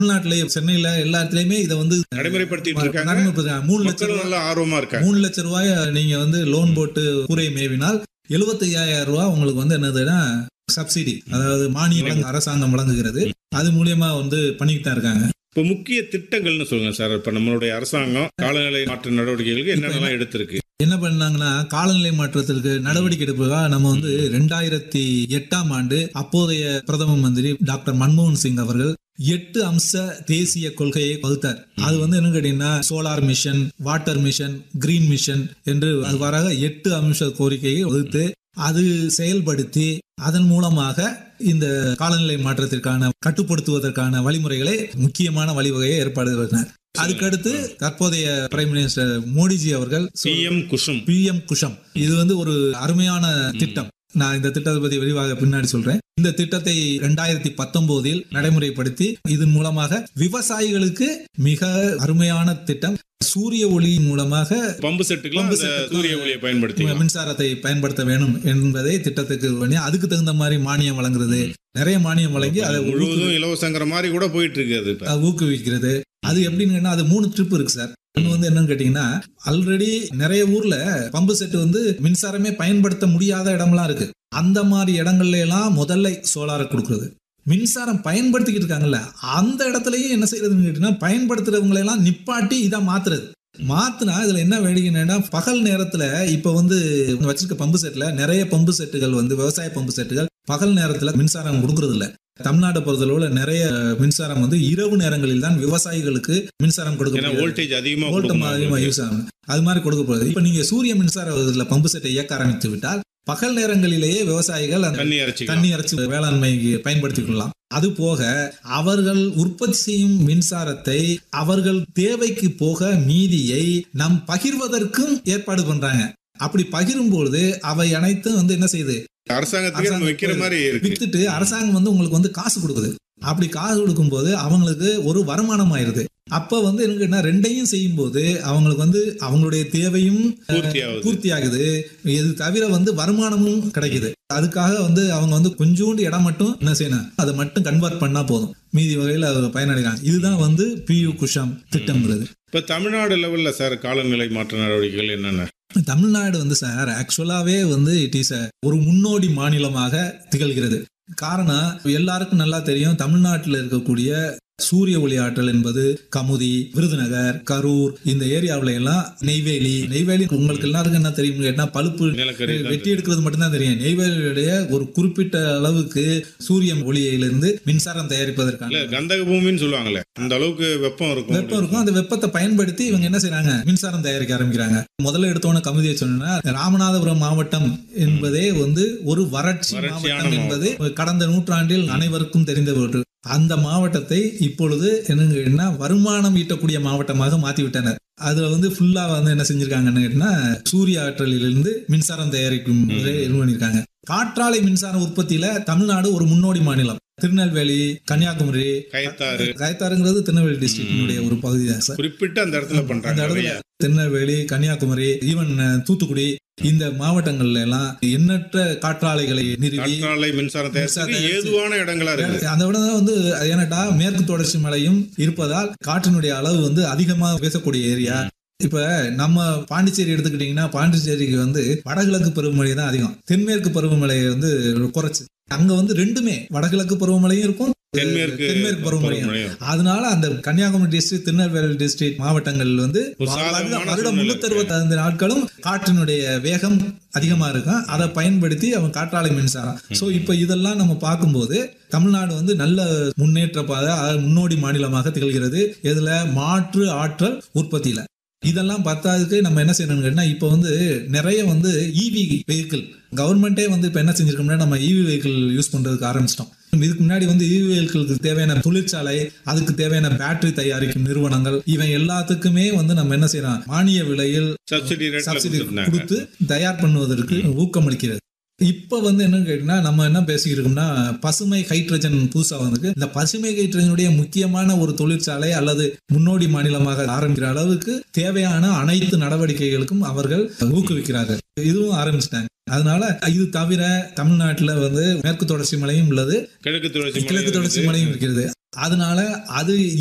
தமிழ்நாட்டிலேயே சென்னையில எல்லா இடத்துலயுமே இதை வந்து நடைமுறைப்படுத்திட்டு இருக்காங்க நடைமுறைப்படுத்துறாங்க. மூணு லட்சம் மக்களும் ரூபாய் நல்லா ஆர்வமா இருக்காங்க மூணு லட்சம் ரூபாய நீங்க வந்து லோன் போட்டு கூரை மேவினால் 75000 ரூபாய் உங்களுக்கு வந்து என்னதுன்னா சப்சிடி அதாவது மானியம் அரசாங்கம் வழங்குகிறது அது மூலியமா வந்து பண்ணிக்கிட்டு தான் இருக்காங்க இப்ப முக்கிய திட்டங்கள்னு சொல்லுங்க சார் இப்ப நம்மளுடைய அரசாங்கம் காலநிலை மாற்ற நடவடிக்கைகளுக்கு என்னென்னலாம் எடுத்திருக்கு என்ன பண்ணாங்கன்னா காலநிலை மாற்றத்திற்கு நடவடிக்கை எடுப்பதாக நம்ம வந்து ரெண்டாயிரத்தி எட்டாம் ஆண்டு அப்போதைய பிரதம மந்திரி டாக்டர் மன்மோகன் சிங் அவர்கள் எட்டு அம்ச தேசிய கொள்கையை வகுத்தார் அது வந்து என்ன கேட்டீங்கன்னா solar mission water mission green mission என்று அவ்வாறாக எட்டு அம்ச கோரிக்கையை வகுத்து அது செயல்படுத்தி அதன் மூலமாக இந்த காலநிலை மாற்றத்திற்கான கட்டுப்படுத்துவதற்கான வழிமுறைகளை முக்கியமான வழிவகையை ஏற்பாடு பண்ணினார் அதுக்கடுத்து தற்போதைய பிரைம் மினிஸ்டர் மோடிஜி அவர்கள் பிஎம் குசும் பிஎம் குஷம் இது வந்து ஒரு அருமையான திட்டம் நான் இந்த திட்டத்தை பத்தி விரிவாக பின்னாடி சொல்றேன் இந்த திட்டத்தை ரெண்டாயிரத்தி பத்தொன்பதில் நடைமுறைப்படுத்தி இதன் மூலமாக விவசாயிகளுக்கு மிக அருமையான திட்டம் சூரிய ஒளி மூலமாக பம்பு செட்டுக்கெல்லாம் பம்பு அந்த செட்டுக்கு சூரிய ஒளியை பயன்படுத்தி மின்சாரத்தை பயன்படுத்த வேணும் என்பதை திட்டத்துக்கு பண்ணி அதுக்கு தகுந்த மாதிரி மானியம் வழங்குறது நிறைய மானியம் வழங்கி அதை முழுவதும் இலவசங்கிற மாதிரி கூட போயிட்டு இருக்கு அது இப்ப அது ஊக்குவிக்கிறது அது எப்படின்னு கேட்டா, அது மூணு ட்ரிப் இருக்கு சார் ஒன்று வந்து என்னன்னு கேட்டீங்கன்னா ஆல்ரெடி நிறைய ஊர்ல பம்பு செட் வந்து மின்சாரமே பயன்படுத்த முடியாத இடம்லாம் இருக்கு அந்த மாதிரி இடங்கள்ல எல்லாம் முதல்ல சோலாரை கொடுக்குறது மின்சாரம் பயன்படுத்திக்கிட்டு இருக்காங்கல்ல அந்த இடத்துலயும் என்ன செய்யறதுன்னு கேட்டீங்கன்னா பயன்படுத்துறவங்களை எல்லாம் நிப்பாட்டி இதை மாத்துறது மாத்துனா இதுல என்ன வேடிக்கைன்னா பகல் நேரத்துல இப்ப வந்து வச்சிருக்க பம்பு செட்ல நிறைய பம்பு செட்டுகள் வந்து விவசாய பம்பு செட்டுகள் பகல் நேரத்துல மின்சாரம் கொடுக்கறது இல்ல தமிழ்நாட்டை பொறுத்தளவுல நிறைய மின்சாரம் வந்து இரவு நேரங்களில் தான் விவசாயிகளுக்கு மின்சாரம் ஏன்னா கொடுக்க வோல்டேஜ் அதிகமா வோல்ட் கொடுக்கணும் அதிகமா அவங்களுக்கு. யூஸ் ஆகும் அது மாதிரி கொடுக்கப்படுது இப்ப நீங்க சூரிய மின்சார இதுல பம்பு செட்டை இயக்க ஆரம்பித்து விட்டால் பகல் நேரங்களிலேயே விவசாயிகள் அந்த தண்ணி அரைச்சிக்கலாம் தண்ணி அரைச்சு வேளாண்மைக்கு பயன்படுத்திக் கொள்ளலாம் அது போக அவர்கள் உற்பத்தி செய்யும் மின்சாரத்தை அவர்கள் தேவைக்கு போக மீதியை நம் பகிர்வதற்கும் ஏற்பாடு பண்றாங்க அப்படி பகிரும்பொழுது அவை அனைத்தும் வந்து என்ன செய்யுது அரசாங்கத்துக்கு நம்ம வைக்கிற மாதிரி இருக்கு வித்துட்டு அரசாங்கம் வந்து உங்களுக்கு வந்து காசு கொடுக்குது அப்படி காசு கொடுக்கும்போது அவங்களுக்கு ஒரு வருமானம் ஆயிருது அப்ப வந்து என்னன்னா ரெண்டையும் செய்யும்போது அவங்களுக்கு வந்து அவங்களுடைய தேவையும் பூர்த்தி ஆகுது பூர்த்தி ஆகுது இது தவிர வந்து வருமானமும் கிடைக்குது அதுக்காக வந்து அவங்க வந்து கொஞ்சோண்டு இடம் மட்டும் என்ன செய்யணும் அதை மட்டும் கன்வெர்ட் பண்ணா போதும் மீதி வகையில் அது பயனடைகிறாங்க இதுதான் வந்து பியு குஷம் திட்டம்ங்கிறது இப்ப தமிழ்நாடு லெவல்ல சார் காலநிலை மாற்ற நடவடிக்கைகள் என்னென்ன தமிழ்நாடு வந்து சார் ஆக்சுவலாவே வந்து இட் இஸ் ஒரு முன்னோடி மாநிலமாக திகழ்கிறது காரணம் எல்லாருக்கும் நல்லா தெரியும் தமிழ்நாட்டில் இருக்கக்கூடிய சூரிய ஒளி ஆற்றல் என்பது கமுதி விருதுநகர் கரூர் இந்த ஏரியாவுல எல்லாம் நெய்வேலி நெய்வேலி உங்களுக்கு எல்லாருக்கும் என்ன தெரியும் கேட்டா பழுப்பு நிலக்கரி தான் வெட்டி எடுக்கிறது மட்டும்தான் தெரியும் நெய்வேலியுடைய ஒரு குறிப்பிட்ட அளவுக்கு சூரிய ஒளியிலிருந்து மின்சாரம் தயாரிப்பதற்கான இல்ல கந்தக பூமின்னு சொல்லுவாங்கல்ல அந்த அளவுக்கு வெப்பம் இருக்கும் வெப்பம் இருக்கும் அந்த வெப்பத்தை பயன்படுத்தி இவங்க என்ன செய்றாங்க மின்சாரம் தயாரிக்க ஆரம்பிக்கிறாங்க முதல்ல எடுத்தோன்னு கமுதியை சொன்னா ராமநாதபுரம் மாவட்டம் என்பதே வந்து ஒரு வறட்சி வறட்சியான மாவட்டம் என்பது கடந்த நூற்றாண்டில் அனைவருக்கும் தெரிந்த ஒன்று அந்த மாவட்டத்தை இப்பொழுது என்னங்கன்னா வருமானம் ஈட்டக்கூடிய மாவட்டமாக மாத்தி விட்டனர் அதுல வந்து ஃபுல்லா வந்து என்ன செஞ்சிருக்காங்கன்னு கேட்டீங்கன்னா சூரிய ஆற்றலிலிருந்து மின்சாரம் தயாரிக்கும் முறையை இது பண்ணியிருக்காங்க காற்றாலை மின்சார உற்பத்தியில தமிழ்நாடு ஒரு முன்னோடி மாநிலம் திருநெல்வேலி கன்னியாகுமரி கயத்தாறு கயத்தாறுங்கிறது திருநெல்வேலி டிஸ்ட்ரிக்டினுடைய ஒரு பகுதி தான் சார் குறிப்பிட்ட அந்த இடத்துல அந்த பண்றாங்க இடத்துல நிறைய. திருநெல்வேலி கன்னியாகுமரி ஈவன் தூத்துக்குடி இந்த மாவட்டங்கள்ல எல்லாம் எண்ணற்ற காற்றாலைகளை நிறுவி காற்றாலை மின்சாரம் தயாரிக்கிறதுக்கு மின்சாரம் ஏதுவான இடங்களா இருக்கு அந்த விட வந்து அது ஏன்னாட்டா மேற்கு தொடர்ச்சி மலையும் இருப்பதால் காற்றினுடைய அளவு வந்து அதிகமாக பேசக்கூடிய ஏரியா இப்ப நம்ம பாண்டிச்சேரி எடுத்துக்கிட்டீங்கன்னா பாண்டிச்சேரிக்கு வந்து வடகிழக்கு பருவமழை தான் அதிகம் தென்மேற்கு பருவமழை வந்து குறைச்சு அங்க வந்து ரெண்டுமே வடகிழக்கு பருவமழையும் இருக்கும் தென்மேற்கு தென்மேற்கு பருவமழையும் பருவமழையும். அதனால அந்த கன்னியாகுமரி டிஸ்ட்ரிக்ட் திருநெல்வேலி டிஸ்ட்ரிக்ட் மாவட்டங்கள் வந்து ஒரு சாதகமான வருடம் சூழ்நிலை முன்னூத்தி அறுபத்தி ஐந்து நாட்களும் காற்றினுடைய வேகம் அதிகமா இருக்கும் அதை பயன்படுத்தி அவன் காற்றாலை மின்சாரம் சோ இப்ப இதெல்லாம் நம்ம பார்க்கும்போது தமிழ்நாடு வந்து நல்ல முன்னேற்ற பாதை அதாவது முன்னோடி மாநிலமாக திகழ்கிறது இதுல மாற்று ஆற்றல் உற்பத்தியில இதெல்லாம் பத்தாததுக்கு நம்ம என்ன செய்யணும்னு கேட்டா இப்போ வந்து நிறைய வந்து இவி வெஹிக்கிள் கவர்மெண்ட்டே வந்து இப்போ என்ன செஞ்சிருக்கோம்னா நம்ம இவி வெஹிக்கிள் யூஸ் பண்றதுக்கு ஆரம்பிச்சிட்டோம் இதுக்கு முன்னாடி வந்து இவி வெஹிக்கிளுக்கு தேவையான தொழிற்சாலை அதுக்கு தேவையான பேட்டரி தயாரிக்கும் நிறுவனங்கள் இவன் எல்லாத்துக்குமே வந்து நம்ம என்ன செய்யறோம் மானிய விலையில் சப்சிடி ரேட்ல சப்சிடி கொடுத்துருந்தாங்க கொடுத்து தயார் பண்ணுவதற்கு ஊக்கமளிக்கிறது இப்ப வந்து என்னன்னு கேட்டீங்கன்னா நம்ம என்ன பேசிக்கிட்டு இருக்கோம்னா பசுமை ஹைட்ரஜன் புதுசா வந்து இந்த பசுமை ஹைட்ரஜனுடைய முக்கியமான ஒரு தொழிற்சாலை அல்லது முன்னோடி மாநிலமாக ஆரம்பிக்கிற அளவுக்கு தேவையான அனைத்து நடவடிக்கைகளுக்கும் அவர்கள் ஊக்குவிக்கிறார்கள் இதுவும் ஆரம்பிச்சிட்டாங்க அதனால இது தவிர தமிழ்நாட்டுல வந்து மேற்கு தொடர்ச்சி மலையும் உள்ளது கிழக்கு தொடர்ச்சி கிழக்கு தொடர்ச்சி மலையும் இருக்கிறது அதனால அது